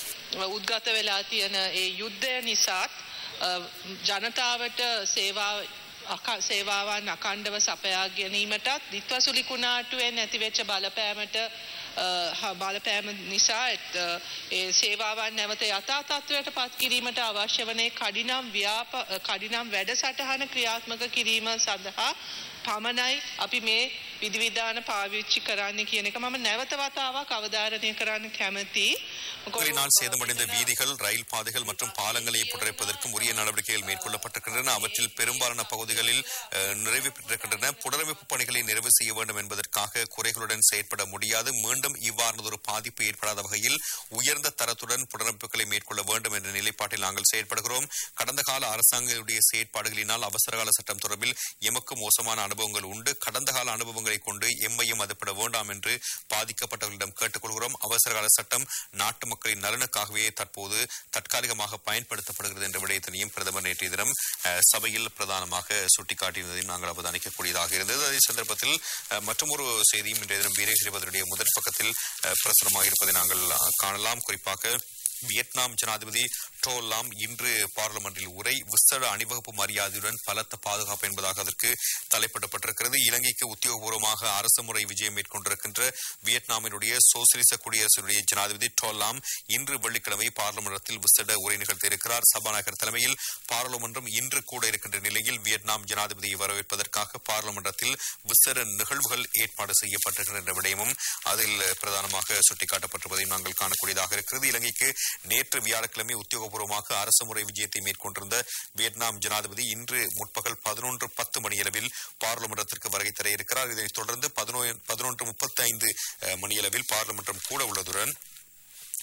S2: උද්ගත වෙලා තියෙන ඒ යුද්ධය නිසාත් අ, ජනතාවට සේවා අක- සේවාවන් අකණ්ඩව සපයා ගැනීමටත් දිත්වසුලි කුණාටුවෙන් ඇතිවෙච්ච බලපෑමට අ, හ- බලපෑම නිසා එත්, අ, ඒ සේවාවන් නැවත යථා තත්ත්වයට පත් කිරීමට අවශ්‍ය වනේ කඩිනම් ව්‍යාප අ, කඩිනම් වැඩසටහන ක්‍රියාත්මක කිරීම සඳහා පමණයි අපි මේ විධවිධාන පාවිච්චි කරන්න කියන එක මම නැවත වතාවක් අවධාරණය කරන්න කැමති.
S1: போரினால் சேதமடைந்த வீதிகள் ரயில் பாதைகள் மற்றும் பாலங்களை புடரைப்பதற்கும் உரிய நடவடிக்கைகள் மேற்கொள்ளப்பட்டிருக்கின்றன அவற்றில் பெரும்பாலான பகுதிகளில் அஹ், நிறைவு பெற்றிருக்கின்றன புனரமைப்பு பணிகளை நிறைவு செய்ய வேண்டும் என்பதற்காக குறைகளுடன் செயற்பட முடியாது மீண்டும் இவ்வாறானதொரு பாதிப்பு ஏற்படாத வகையில் உயர்ந்த தரத்துடன் புனரமைப்புகளை மேற்கொள்ள வேண்டும் என்ற நிலைப்பாட்டில் நாங்கள் செயற்படுகிறோம் கடந்த கால அரசாங்கங்களுடைய செயற்பாடுகளினால் அவசரகால சட்டம் தொடர்பில் எமக்கு மோசமான அனுபவங்கள் உண்டு கடந்த கால அனுபவங்களை கொண்டு எம்மையும் மதிப்பிட வேண்டாம் என்று பாதிக்கப்பட்டவர்களிடம் கேட்டுக்கொள்கிறோம் அவசரகால சட்டம் நாட்டு மக்களின் நலனுக்காகவே தற்போது தற்காலிகமாக பயன்படுத்தப்படுகிறது என்ற விடயத்தினையும் பிரதமர் நேற்றைய தினம் அஹ், சபையில் பிரதானமாக சுட்டிக்காட்டியிருந்ததையும் நாங்கள் அவதானிக்கக்கூடியதாக இருந்தது அதே சந்தர்ப்பத்தில் அஹ், மற்றொரு செய்தியும் இன்றைய தினம் வீரேஸ்வரிபதனுடைய முதற் பக்கத்தில் அஹ், பிரசுரமாக இருப்பதை நாங்கள் அஹ், காணலாம் குறிப்பாக வியட்நாம் ஜனாதிபதி டோல்லாம் இன்று பார்லிமெண்டில் உரை விசேட அணிவகுப்பு மரியாதையுடன் பலத்த பாதுகாப்பு என்பதாக அதற்கு தலைப்பிடப்பட்டிருக்கிறது இலங்கைக்கு உத்தியோகபூர்வமாக அரசு முறை விஜயம் மேற்கொண்டிருக்கின்ற வியட்நாமினுடைய சோசியலிச குடியரசுடைய ஜனாதிபதி டோல்லாம் இன்று வெள்ளிக்கிழமை பார்லிமெண்டத்தில் விசேட உரை நிகழ்த்தியிருக்கிறார் சபாநாயகர் தலைமையில் பாராளுமன்றம் இன்று கூட இருக்கின்ற நிலையில் வியட்நாம் ஜனாதிபதியை வரவேற்பதற்காக பார்லிமெண்டத்தில் விசேட நிகழ்வுகள் ஏற்பாடு செய்யப்பட்டிருக்கின்ற என்ற விடயமும் அதில் பிரதானமாக சுட்டிக்காட்டப்பட்டிருப்பதையும் நாங்கள் காணக்கூடியதாக இருக்கிறது இலங்கைக்கு நேற்று வியாழக்கிழமை உத்தியோகபூர்வமாக அரசு முறை விஜயத்தை மேற்கொண்டிருந்த வியட்நாம் ஜனாதிபதி இன்று முற்பகல் பதினொன்று பத்து மணியளவில் பார்லிமெண்டத்திற்கு வருகை தர இருக்கிறார் இதனைத் தொடர்ந்து பதினொன்று முப்பத்தி ஐந்து மணியளவில் பார்லிமென்றம் கூட உள்ளதுடன்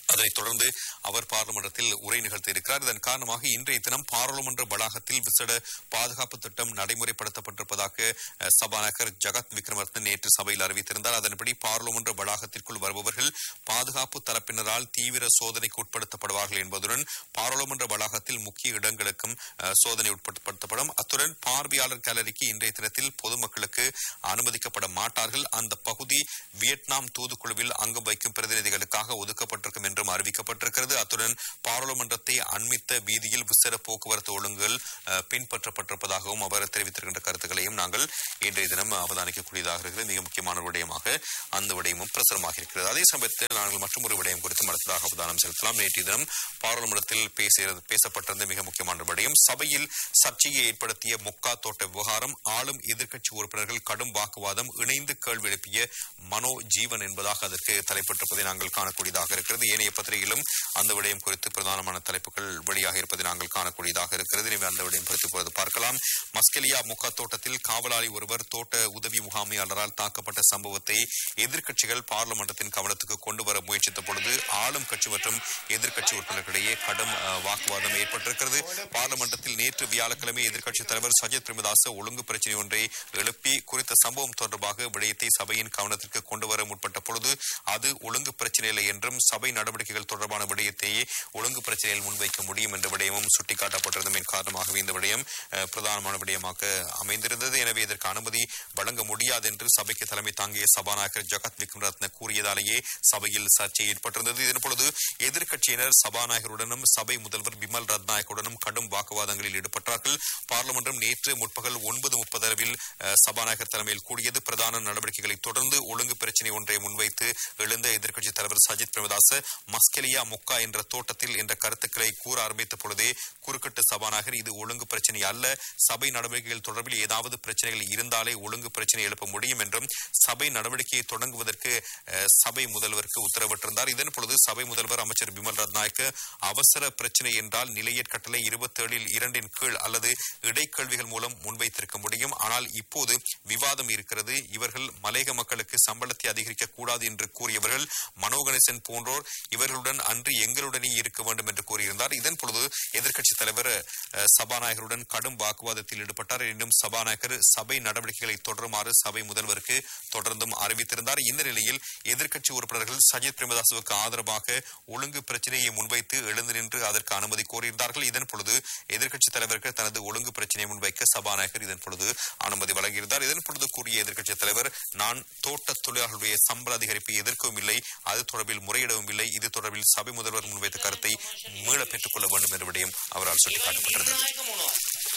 S1: அதனைத் தொடர்ந்து அவர் பார்லிமெண்டத்தில் உரை நிகழ்த்த இருக்கிறார் இதன் காரணமாக இன்றைய தினம் பாராளுமன்ற வளாகத்தில் விசேட பாதுகாப்பு திட்டம் நடைமுறைப்படுத்தப்பட்டிருப்பதாக அஹ், சபாநாயகர் ஜகத் விக்ரமரத்ன நேற்று சபையில் அறிவித்திருந்தார் அதன்படி பாராளுமன்ற வளாகத்திற்குள் வருபவர்கள் பாதுகாப்பு தரப்பினரால் தீவிர சோதனைக்கு உட்படுத்தப்படுவார்கள் என்பதுடன் பாராளுமன்ற வளாகத்தில் முக்கிய இடங்களுக்கும் அஹ், சோதனை உட்படுத்தப்படும் அத்துடன் பார்வையாளர் கேலரிக்கு இன்றைய தினத்தில் பொதுமக்களுக்கு அனுமதிக்கப்பட மாட்டார்கள் அந்த பகுதி வியட்நாம் தூதுக்குழுவில் அங்கம் வைக்கும் பிரதிநிதிகளுக்காக ஒதுக்கப்பட்டிருக்கும் என்றும் அறிவிக்கப்பட்டிருக்கிறது அத்துடன் பாராளுமன்றத்தை அண்மித்த வீதியில் விசேட போக்குவரத்து ஒழுங்குகள் அஹ், பின்பற்றப்பட்டிருப்பதாகவும் அவர் தெரிவித்திருக்கின்ற கருத்துக்களையும் நாங்கள் இன்றைய தினம் அவதானிக்கக்கூடியதாக இருக்கிறது மிக முக்கியமான ஒரு விடயமாக அந்த விடயமும் பிரசுரமாக இருக்கிறது அதே சமயத்தில் நாங்கள் மற்றும் ஒரு விடயம் குறித்து அடுத்ததாக அவதானம் செலுத்தலாம் நேற்றைய தினம் பாராளுமன்றத்தில் பேசிய பேசப்பட்டிருந்த மிக முக்கியமான விடயம் சபையில் சர்ச்சையை ஏற்படுத்திய முக்கா தோட்ட விவகாரம் ஆளும் எதிர்க்கட்சி உறுப்பினர்கள் கடும் வாக்குவாதம் இணைந்து கேள்வி எழுப்பிய மனோ ஜீவன் என்பதாக அதற்கு தலைப்பட்டிருப்பதை நாங்கள் காணக்கூடியதாக இருக்கிறது ஏனைய பத்திரிகையிலும் அந்த விடயம் குறித்து பிரதானமான தலைப்புகள் வெளியாக இருப்பதை நாங்கள் காணக்கூடியதாக இருக்கிறது எனவே அந்த விடயம் குறித்து இப்பொழுது பார்க்கலாம் மஸ்கெலியா முக்கா தோட்டத்தில் காவலாளி ஒருவர் தோட்ட உதவி முகாமையாளரால் தாக்கப்பட்ட சம்பவத்தை எதிர்க்கட்சிகள் பார்லிமெண்டத்தின் கவனத்துக்கு கொண்டு வர முயற்சித்த பொழுது ஆளும் கட்சி மற்றும் எதிர்க்கட்சி உறுப்பினர்களிடையே கடும் அஹ், வாக்குவாதம் ஏற்பட்டிருக்கிறது பார்லிமெண்டத்தில் நேற்று வியாழக்கிழமை எதிர்க்கட்சித் தலைவர் சஜித் பிரேமதாச ஒழுங்கு பிரச்சினை ஒன்றை எழுப்பி குறித்த சம்பவம் தொடர்பாக விடயத்தை சபையின் கவனத்திற்கு கொண்டு வர முற்பட்ட பொழுது அது ஒழுங்கு பிரச்சினை இல்லை என்றும் சபை நடவடிக்கைகள் தொடர்பான விடயத்தையே ஒழுங்கு பிரச்சனையில் முன்வைக்க முடியும் என்ற விடயமும் சுட்டிக்காட்டப்பட்டிருந்தமையின் காரணமாகவே இந்த விடயம் அஹ், பிரதானமான விடயமாக அமைந்திருந்தது எனவே இதற்கு அனுமதி வழங்க முடியாது என்று சபைக்கு தலைமை தாங்கிய சபாநாயகர் ஜகத் விக்ரமரத்ன கூறியதாலேயே சபையில் சர்ச்சை ஏற்பட்டிருந்தது இதன் பொழுது எதிர்க்கட்சியினர் சபாநாயகருடனும் சபை முதல்வர் பிமல் ரத்நாயக்குடனும் கடும் வாக்குவாதங்களில் ஈடுபட்டார்கள் பார்லிமென்றம் நேற்று முற்பகல் ஒன்பது முப்பது அளவில் அஹ், சபாநாயகர் தலைமையில் கூடியது பிரதான நடவடிக்கைகளை தொடர்ந்து ஒழுங்கு பிரச்சினை ஒன்றை முன்வைத்து எழுந்த எதிர்க்கட்சித் தலைவர் சஜித் பிரேமதாச மஸ்கெலியா முக்கா என்ற தோட்டத்தில் என்ற கருத்துக்களை கூற ஆரம்பித்த பொழுதே குறுக்கிட்ட சபாநாயகர் இது ஒழுங்கு பிரச்சனை அல்ல சபை நடவடிக்கைகள் தொடர்பில் ஏதாவது பிரச்சனைகள் இருந்தாலே ஒழுங்கு பிரச்சனை எழுப்ப முடியும் என்றும் சபை நடவடிக்கையை தொடங்குவதற்கு அஹ், சபை முதல்வருக்கு உத்தரவிட்டிருந்தார் இதன் பொழுது சபை முதல்வர் அமைச்சர் பிமல் ரத்நாயக்க அவசர பிரச்சனை என்றால் நிலையற் கட்டளை இருபத்தேழில் இரண்டின் கீழ் அல்லது இடைக்கல்விகள் மூலம் முன்வைத்திருக்க முடியும் ஆனால் இப்போது விவாதம் இருக்கிறது இவர்கள் மலையக மக்களுக்கு சம்பளத்தை அதிகரிக்க கூடாது என்று கூறியவர்கள் மனோகணேசன் போன்றோர் இவர்களுடன் அன்று எங்களுடனே இருக்க வேண்டும் என்று கூறியிருந்தார் இதன் பொழுது எதிர்க்கட்சித் தலைவர் அஹ், சபாநாயகருடன் கடும் வாக்குவாதத்தில் ஈடுபட்டார் எனினும் சபாநாயகர் சபை நடவடிக்கைகளை தொடருமாறு சபை முதல்வருக்கு தொடர்ந்தும் அறிவித்திருந்தார் இந்த நிலையில் எதிர்க்கட்சி உறுப்பினர்கள் சஜித் பிரேமதாசுவுக்கு ஆதரவாக ஒழுங்கு பிரச்சனையை முன்வைத்து எழுந்து நின்று அதற்கு அனுமதி கோரியிருந்தார்கள் இதன் பொழுது எதிர்க்கட்சித் தலைவர்கள் தனது ஒழுங்கு பிரச்சனையை முன்வைக்க சபாநாயகர் இதன் பொழுது அனுமதி வழங்கியிருந்தார் இதன் பொழுது கூறிய எதிர்க்கட்சித் தலைவர் நான் தோட்ட தொழிலாளர்களுடைய சம்பள அதிகரிப்பை எதிர்க்கவும் இல்லை அது தொடர்பில் முறையிடவும் இல்லை இது தொடர்பில் சபை முதல்வர் முன்வைத்த கருத்தை மீள பெற்றுக் கொள்ள வேண்டும் என்ற விடயம் அவரால் சுட்டிக்காட்டப்பட்டது
S3: නිර්ණායක මොනවද?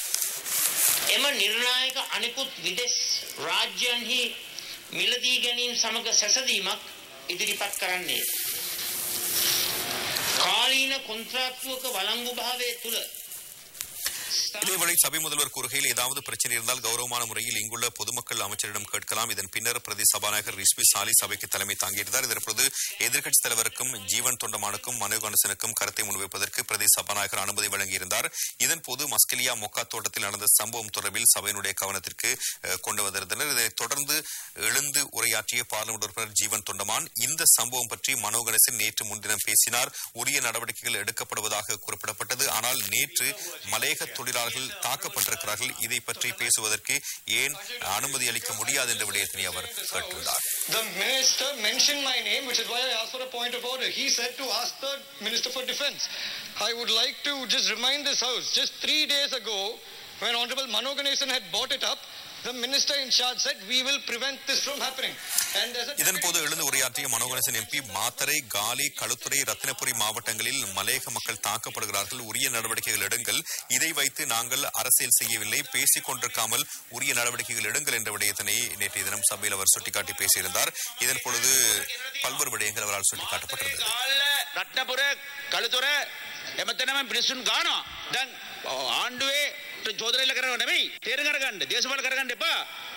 S3: එම නිර්ණායක අනිකුත් විදෙස් රාජ්‍යන්හි මිලදී ගැනීම් සමග සැසදීමක් ඉදිරිපත් කරන්නේ. කාලීන කොන්ත්‍රාක්තුවක වලංගු භාවය තුළ
S1: இதேவேளை சபை முதல்வர் கூறுகையில் ஏதாவது பிரச்சனை இருந்தால் கௌரவமான முறையில் இங்குள்ள பொதுமக்கள் அமைச்சரிடம் கேட்கலாம் இதன் பின்னர் பிரதி சபாநாயகர் ரிஸ்வி சாலி சபைக்கு தலைமை தாங்கியிருந்தார் இதன் பொழுது எதிர்க்கட்சித் தலைவருக்கும் ஜீவன் தொண்டமானுக்கும் மனு கணசனுக்கும் கருத்தை முன்வைப்பதற்கு பிரதி சபாநாயகர் அனுமதி வழங்கியிருந்தார் இதன் போது மஸ்கெலியா மொக்கா தோட்டத்தில் நடந்த சம்பவம் தொடர்பில் சபையினுடைய கவனத்திற்கு அஹ், கொண்டு வந்திருந்தனர் இதைத் தொடர்ந்து எழுந்து உரையாற்றிய பார்லிமெண்ட் உறுப்பினர் ஜீவன் தொண்டமான் இந்த சம்பவம் பற்றி மனோ கணேசன் நேற்று முன்தினம் பேசினார் உரிய நடவடிக்கைகள் எடுக்கப்படுவதாக குறிப்பிடப்பட்டது ஆனால் நேற்று மலையக தொழிலாளர்கள் தாக்கப்பட்டிருக்கிறார்கள் இதை பற்றி பேசுவதற்கு ஏன் அனுமதி அளிக்க முடியாது என்ற விடயத்தினை அவர் கேட்டிருந்தார்
S4: The minister mentioned my name, which is why I asked for a point of order. He said to ask the Minister for Defense. I would like to just remind this House, just three days ago, when Honorable Mano Ganesan had brought it up, the minister in charge said, we will prevent this from happening. And there's a
S1: இதன் போது எழுந்து உரையாற்றிய மனோகணேசன் எம்பி மாத்தரை காலி களுத்துறை ரத்தினபுரி மாவட்டங்களில் மலையக மக்கள் தாக்கப்படுகிறார்கள் உரிய நடவடிக்கைகள் எடுங்கள் இதை வைத்து நாங்கள் அரசியல் செய்யவில்லை பேசிக் கொண்டிருக்காமல் உரிய நடவடிக்கைகள் எடுங்கள் என்ற விடயத்தினை நேற்றைய தினம் சபையில் அவர் சுட்டிக்காட்டி பேசியிருந்தார் இதன் பொழுது பல்வேறு விடயங்கள் அவரால் சுட்டிக்காட்டப்பட்டிருந்தது
S5: ගාල්ල රත්නපුර කළුතුර එමතනම පිරිස්සුන් ගානවා දැන් ආණ්ඩුවේ චෝදරල්ල කරව නෙමෙයි තේරුම් අරගන්න දේශපාලන කරගන්න එපා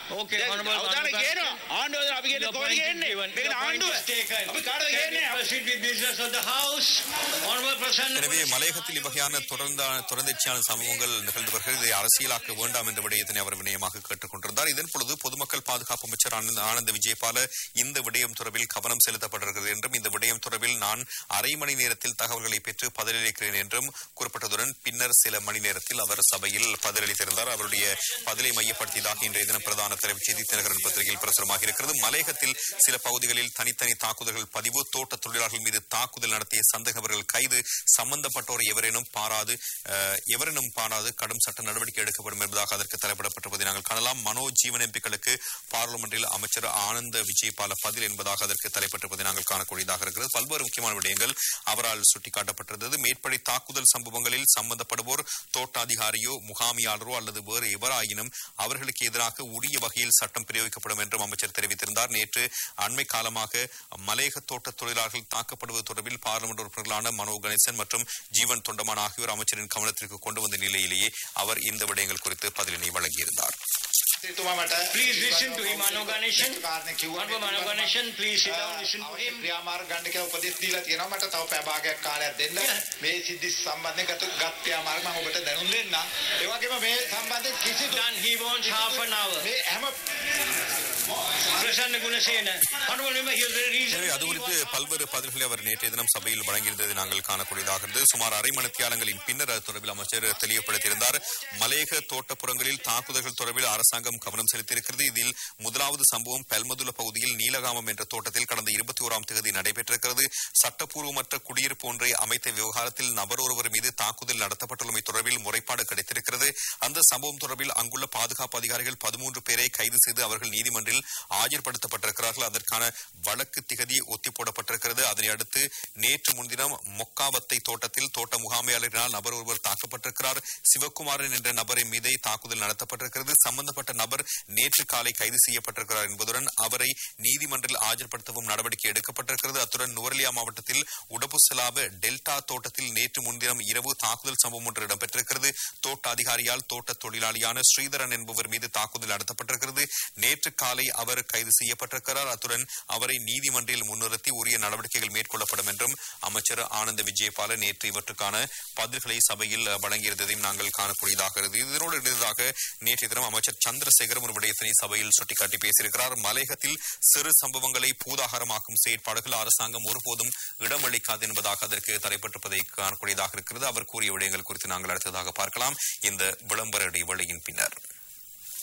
S4: Okay,
S5: දැන්
S4: Honorable
S5: අවධානය
S4: Honorable
S5: ගේනවා. ආණ්ඩුව අපි කියන්නේ
S4: Your
S5: කොහොමද
S4: point is
S5: ගේන්නේ?
S4: given.
S5: මේක
S4: Your point
S5: ආණ්ඩුව.
S4: is taken.
S5: අපි කාටද
S4: Can we
S5: ගේන්නේ?
S4: proceed with business of the House? Honorable Prasanna
S1: எனவே மலையகத்தில் இவ்வகையான தொடர்ந்த தொடர்ந்தேர்ச்சியான சம்பவங்கள் நிகழ்ந்து வருகிறது இதை அரசியலாக்க வேண்டாம் என்ற விடயத்தினை அவர் வினயமாக கேட்டுக் கொண்டிருந்தார் இதன் பொழுது பொதுமக்கள் பாதுகாப்பு அமைச்சர் ஆனந்த் ஆனந்த விஜயபால இந்த விடயம் தொடர்பில் கவனம் செலுத்தப்பட்டிருக்கிறது என்றும் இந்த விடயம் தொடர்பில் நான் அரை மணி நேரத்தில் தகவல்களை பெற்று பதிலளிக்கிறேன் என்றும் குறிப்பிட்டதுடன் பின்னர் சில மணி நேரத்தில் அவர் சபையில் பதிலளித்திருந்தார் அவருடைய பதிலை மையப்படுத்தியதாக இன்றைய தினம் பிரதான தலைவர் செய்தி தினகரன் பத்திரிகையில் பிரசுரமாக இருக்கிறது மலையகத்தில் சில பகுதிகளில் தனித்தனி தாக்குதல்கள் பதிவு தோட்ட தொழிலாளர்கள் மீது தாக்குதல் நடத்திய சந்தேகவர்கள் கைது சம்பந்தப்பட்டோர் எவரேனும் பாராது அஹ், எவரேனும் பாராது கடும் சட்ட நடவடிக்கை எடுக்கப்படும் என்பதாக அதற்கு தலைப்பிடப்பட்டிருப்பதை நாங்கள் காணலாம் மனோ ஜீவன் எம்பிக்களுக்கு பார்லிமெண்டில் அமைச்சர் ஆனந்த விஜயபால பதில் என்பதாக அதற்கு தலைப்பட்டிருப்பதை நாங்கள் காணக்கூடியதாக இருக்கிறது பல்வேறு முக்கியமான விடயங்கள் அவரால் சுட்டிக்காட்டப்பட்டிருந்தது மேற்படி தாக்குதல் சம்பவங்களில் சம்பந்தப்படுவோர் தோட்ட அதிகாரியோ முகாமியாளரோ அல்லது வேறு எவராயினும் அவர்களுக்கு எதிராக உரிய வகையில் சட்டம் பிரயோகிக்கப்படும் என்றும் அமைச்சர் தெரிவித்திருந்தார் நேற்று அண்மை காலமாக மலையக தோட்ட தொழிலாளர்கள் தாக்கப்படுவது தொடர்பில் பார்லிமெண்ட் உறுப்பினர்களான மனோ கணேசன் மற்றும் ஜீவன் தொண்டமான் ஆகியோர் அமைச்சரின் கவனத்திற்கு கொண்டு வந்த நிலையிலேயே அவர் இந்த விடயங்கள் குறித்து பதிலினை வழங்கியிருந்தார்
S6: එතුමා මට
S4: Please listen to him, Mano Ganeshan.
S6: කාරණේ කිව්වා.
S4: Honorable Mano Ganeshan, please sit down, listen to him.
S6: ක්‍රියාමාර්ග ගන්න කියලා උපදෙස් දීලා තියෙනවා මට තව පැය භාගයක් කාලයක් දෙන්න මේ සිද්ධි සම්බන්ධයෙන් ගත ගත් ක්‍රියාමාර්ග මම ඔබට දැනුම් දෙන්නම් ඒ වගේම මේ සම්බන්ධයෙන් කිසිදු
S4: Done. He wants half an hour.
S6: මේ හැම
S4: Prasanna Gunasena. Honorable member, here's the reason.
S1: எனவே அது குறித்து பல்வேறு பதில்களை அவர் நேற்றைய தினம் சபையில் வழங்கியிருந்ததை நாங்கள் காணக்கூடியதாக இருந்தது சுமார் அரை மணித்தியாலங்களின் பின்னர் அது தொடர்பில் அமைச்சர் தெளிவுபடுத்தியிருந்தார் மலையக தோட்டப்புறங்களில் தாக்குதல்கள் தொடர்பில் அரசாங்கம் கவனம் செலுத்தியிருக்கிறது இதில் முதலாவது சம்பவம் பெல்மதுல பகுதியில் நீலகாமம் என்ற தோட்டத்தில் கடந்த இருபத்தி ஓராம் தேதி நடைபெற்றிருக்கிறது சட்டப்பூர்வமற்ற குடியிருப்பு ஒன்றை அமைத்த விவகாரத்தில் நபர் ஒருவர் மீது தாக்குதல் நடத்தப்பட்டுள்ளமை தொடர்பில் முறைப்பாடு கிடைத்திருக்கிறது அந்த சம்பவம் தொடர்பில் அங்குள்ள பாதுகாப்பு அதிகாரிகள் பதிமூன்று பேரை கைது செய்து அவர்கள் நீதிமன்றில் ஆஜர்படுத்தப்பட்டிருக்கிறார்கள் அதற்கான வழக்கு திகதி ஒத்தி போடப்பட்டிருக்கிறது அதனை அடுத்து நேற்று முன்தினம் மொக்காவத்தை தோட்டத்தில் தோட்ட முகாமையாளரினால் நபர் ஒருவர் தாக்கப்பட்டிருக்கிறார் சிவகுமாரன் என்ற நபரின் மீதே தாக்குதல் நடத்தப்பட்டிருக்கிறது சம்பந்தப்பட்ட நபர் நேற்று காலை கைது செய்யப்பட்டிருக்கிறார் என்பதுடன் அவரை நீதிமன்றில் ஆஜர்படுத்தவும் நடவடிக்கை எடுக்கப்பட்டிருக்கிறது அத்துடன் நுவர்லியா மாவட்டத்தில் உடபுசலாவ டெல்டா தோட்டத்தில் நேற்று முன்தினம் இரவு தாக்குதல் சம்பவம் ஒன்று இடம்பெற்றிருக்கிறது தோட்ட அதிகாரியால் தோட்ட தொழிலாளியான ஸ்ரீதரன் என்பவர் மீது தாக்குதல் நடத்தப்பட்டிருக்கிறது நேற்று காலை அவர் கைது செய்யப்பட்டிருக்கிறார் அத்துடன் அவரை நீதிமன்றில் முன்னிறுத்தி உரிய நடவடிக்கைகள் மேற்கொள்ளப்படும் என்றும் அமைச்சர் ஆனந்த விஜயபால நேற்று இவற்றுக்கான பதில்களை சபையில் அஹ், வழங்கியிருந்ததையும் நாங்கள் காணக்கூடியதாக இருந்தது இதனோடு இணைந்ததாக நேற்றைய தினம் அமைச்சர் சந்திரசேகரம் ஒரு விடயத்தினை சபையில் சுட்டிக்காட்டி பேசியிருக்கிறார் மலையகத்தில் சிறு சம்பவங்களை பூதாகரமாக்கும் செயற்பாடுகள் அரசாங்கம் ஒருபோதும் இடமளிக்காது என்பதாக அதற்கு தலைப்பட்டிருப்பதை காணக்கூடியதாக இருக்கிறது அவர் கூறிய விடயங்கள் குறித்து நாங்கள் அடுத்ததாக பார்க்கலாம் இந்த விளம்பர இடைவெளியின் பின்னர்